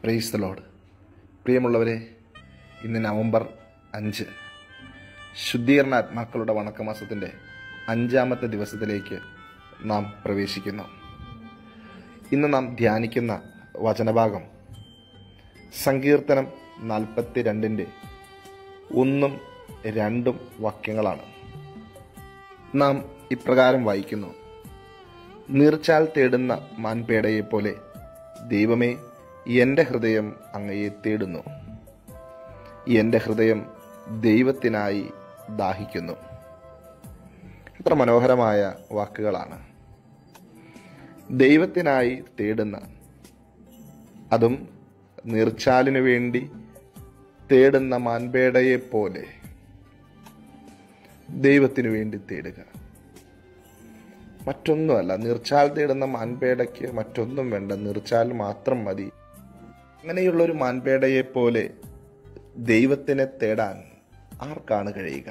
praise the load പ്രിയമുള്ളവരെ ഇന്ന് November അഞ്ച് ശുദ്ധീകരണ ആത്മാക്കളുടെ വണക്കമാസത്തിൻ്റെ അഞ്ചാമത്തെ ദിവസത്തിലേക്ക് നാം പ്രവേശിക്കുന്നു ഇന്ന് നാം ധ്യാനിക്കുന്ന വചനഭാഗം സങ്കീർത്തനം നാൽപ്പത്തി രണ്ടിൻ്റെ ഒന്നും രണ്ടും വാക്യങ്ങളാണ് നാം ഇപ്രകാരം വായിക്കുന്നു നീർച്ചാൽ തേടുന്ന മാൻപേടയെ പോലെ ദൈവമേ എൻ്റെ ഹൃദയം അങ്ങയെ തേടുന്നു എൻ്റെ ഹൃദയം ദൈവത്തിനായി ദാഹിക്കുന്നു എത്ര മനോഹരമായ വാക്കുകളാണ് ദൈവത്തിനായി തേടുന്ന അതും നീർച്ചാലിനു വേണ്ടി തേടുന്ന മാൻപേടയെ പോലെ ദൈവത്തിനു വേണ്ടി തേടുക മറ്റൊന്നുമല്ല നീർച്ചാൽ തേടുന്ന മാൻപേടയ്ക്ക് മറ്റൊന്നും വേണ്ട നീർച്ചാൽ മാത്രം മതി അങ്ങനെയുള്ള ഒരു മാൻപേടയെ പോലെ ദൈവത്തിനെ തേടാൻ ആർക്കാണ് കഴിയുക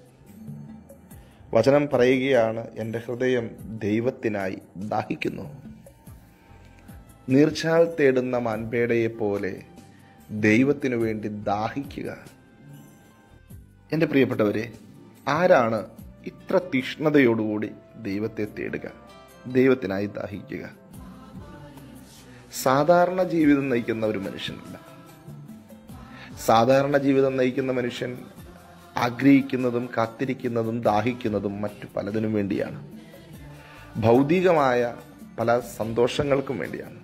വചനം പറയുകയാണ് എൻ്റെ ഹൃദയം ദൈവത്തിനായി ദാഹിക്കുന്നു നീർച്ചാൽ തേടുന്ന മാൻപേടയെ പോലെ ദൈവത്തിനു വേണ്ടി ദാഹിക്കുക എൻ്റെ പ്രിയപ്പെട്ടവരെ ആരാണ് ഇത്ര തീഷ്ണതയോടുകൂടി ദൈവത്തെ തേടുക ദൈവത്തിനായി ദാഹിക്കുക സാധാരണ ജീവിതം നയിക്കുന്ന ഒരു മനുഷ്യനല്ല സാധാരണ ജീവിതം നയിക്കുന്ന മനുഷ്യൻ ആഗ്രഹിക്കുന്നതും കാത്തിരിക്കുന്നതും ദാഹിക്കുന്നതും മറ്റു പലതിനും വേണ്ടിയാണ് ഭൗതികമായ പല സന്തോഷങ്ങൾക്കും വേണ്ടിയാണ്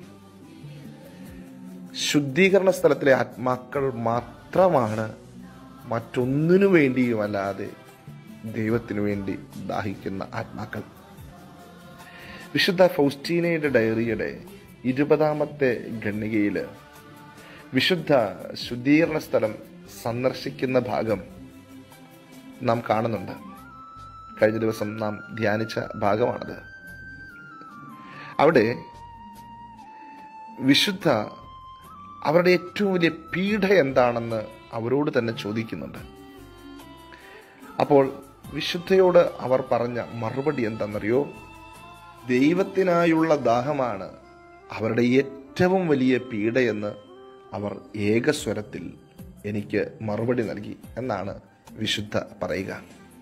ശുദ്ധീകരണ സ്ഥലത്തിലെ ആത്മാക്കൾ മാത്രമാണ് മറ്റൊന്നിനു വേണ്ടിയുമല്ലാതെ ദൈവത്തിനു വേണ്ടി ദാഹിക്കുന്ന ആത്മാക്കൾ വിശുദ്ധ ഫൗസ്റ്റീനയുടെ ഡയറിയുടെ ഇരുപതാമത്തെ ഖണ്ണികയിൽ വിശുദ്ധ ശുദ്ധീകരണ സ്ഥലം സന്ദർശിക്കുന്ന ഭാഗം നാം കാണുന്നുണ്ട് കഴിഞ്ഞ ദിവസം നാം ധ്യാനിച്ച ഭാഗമാണത് അവിടെ വിശുദ്ധ അവരുടെ ഏറ്റവും വലിയ പീഡ എന്താണെന്ന് അവരോട് തന്നെ ചോദിക്കുന്നുണ്ട് അപ്പോൾ വിശുദ്ധയോട് അവർ പറഞ്ഞ മറുപടി എന്താണെന്നറിയോ ദൈവത്തിനായുള്ള ദാഹമാണ് അവരുടെ ഏറ്റവും വലിയ പീഡയെന്ന് അവർ ഏകസ്വരത്തിൽ എനിക്ക് മറുപടി നൽകി എന്നാണ് വിശുദ്ധ പറയുക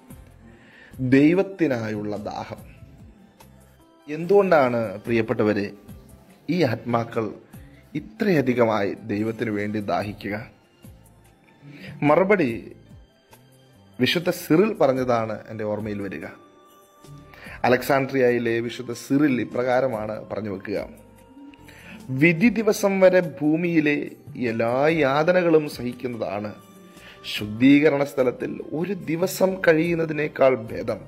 ദൈവത്തിനായുള്ള ദാഹം എന്തുകൊണ്ടാണ് പ്രിയപ്പെട്ടവരെ ഈ ആത്മാക്കൾ ഇത്രയധികമായി ദൈവത്തിന് വേണ്ടി ദാഹിക്കുക മറുപടി വിശുദ്ധ സിറിൽ പറഞ്ഞതാണ് എൻ്റെ ഓർമ്മയിൽ വരിക അലക്സാണ്ട്രിയയിലെ വിശുദ്ധ സിറിൽ ഇപ്രകാരമാണ് പറഞ്ഞു വെക്കുക വിധി ദിവസം വരെ ഭൂമിയിലെ എല്ലാ യാതനകളും സഹിക്കുന്നതാണ് ശുദ്ധീകരണ സ്ഥലത്തിൽ ഒരു ദിവസം കഴിയുന്നതിനേക്കാൾ ഭേദം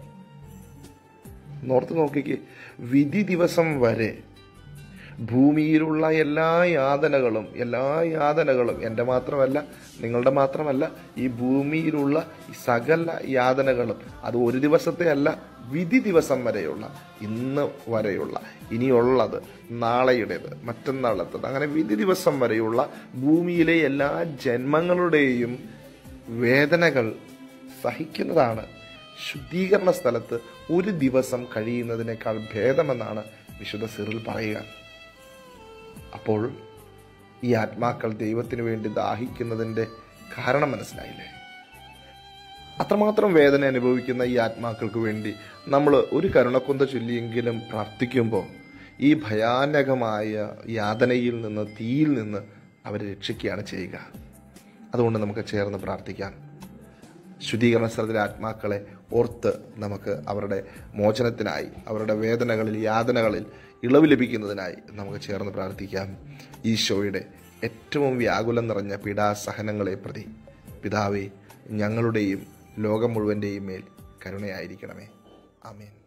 നോർത്ത് നോക്കിക്ക് വിധി ദിവസം വരെ ഭൂമിയിലുള്ള എല്ലാ യാതനകളും എല്ലാ യാതനകളും എൻ്റെ മാത്രമല്ല നിങ്ങളുടെ മാത്രമല്ല ഈ ഭൂമിയിലുള്ള ഈ സകല യാതനകളും അത് ഒരു ദിവസത്തെ അല്ല വിധി ദിവസം വരെയുള്ള ഇന്ന് വരെയുള്ള ഇനിയുള്ളത് നാളെയുടേത് മറ്റന്നാളത്തത് അങ്ങനെ വിധി ദിവസം വരെയുള്ള ഭൂമിയിലെ എല്ലാ ജന്മങ്ങളുടെയും വേദനകൾ സഹിക്കുന്നതാണ് ശുദ്ധീകരണ സ്ഥലത്ത് ഒരു ദിവസം കഴിയുന്നതിനേക്കാൾ ഭേദമെന്നാണ് വിശുദ്ധ സിറിൽ പറയുക അപ്പോൾ ഈ ആത്മാക്കൾ ദൈവത്തിന് വേണ്ടി ദാഹിക്കുന്നതിൻ്റെ കാരണം മനസ്സിലായില്ലേ അത്രമാത്രം വേദന അനുഭവിക്കുന്ന ഈ ആത്മാക്കൾക്ക് വേണ്ടി നമ്മൾ ഒരു കരുണക്കൊന്ത ചൊല്ലിയെങ്കിലും പ്രാർത്ഥിക്കുമ്പോൾ ഈ ഭയാനകമായ യാതനയിൽ നിന്ന് തീയിൽ നിന്ന് അവരെ രക്ഷിക്കുകയാണ് ചെയ്യുക അതുകൊണ്ട് നമുക്ക് ചേർന്ന് പ്രാർത്ഥിക്കാം ശുദ്ധീകരണ സ്ഥലത്തിലെ ആത്മാക്കളെ ഓർത്ത് നമുക്ക് അവരുടെ മോചനത്തിനായി അവരുടെ വേദനകളിൽ യാതനകളിൽ ഇളവ് ലഭിക്കുന്നതിനായി നമുക്ക് ചേർന്ന് പ്രാർത്ഥിക്കാം ഈശോയുടെ ഏറ്റവും വ്യാകുലം നിറഞ്ഞ പീഡാസഹനങ്ങളെ പ്രതി പിതാവേ ഞങ്ങളുടെയും ലോകം മുഴുവൻ്റെയും മേൽ കരുണയായിരിക്കണമേ ആമേൻ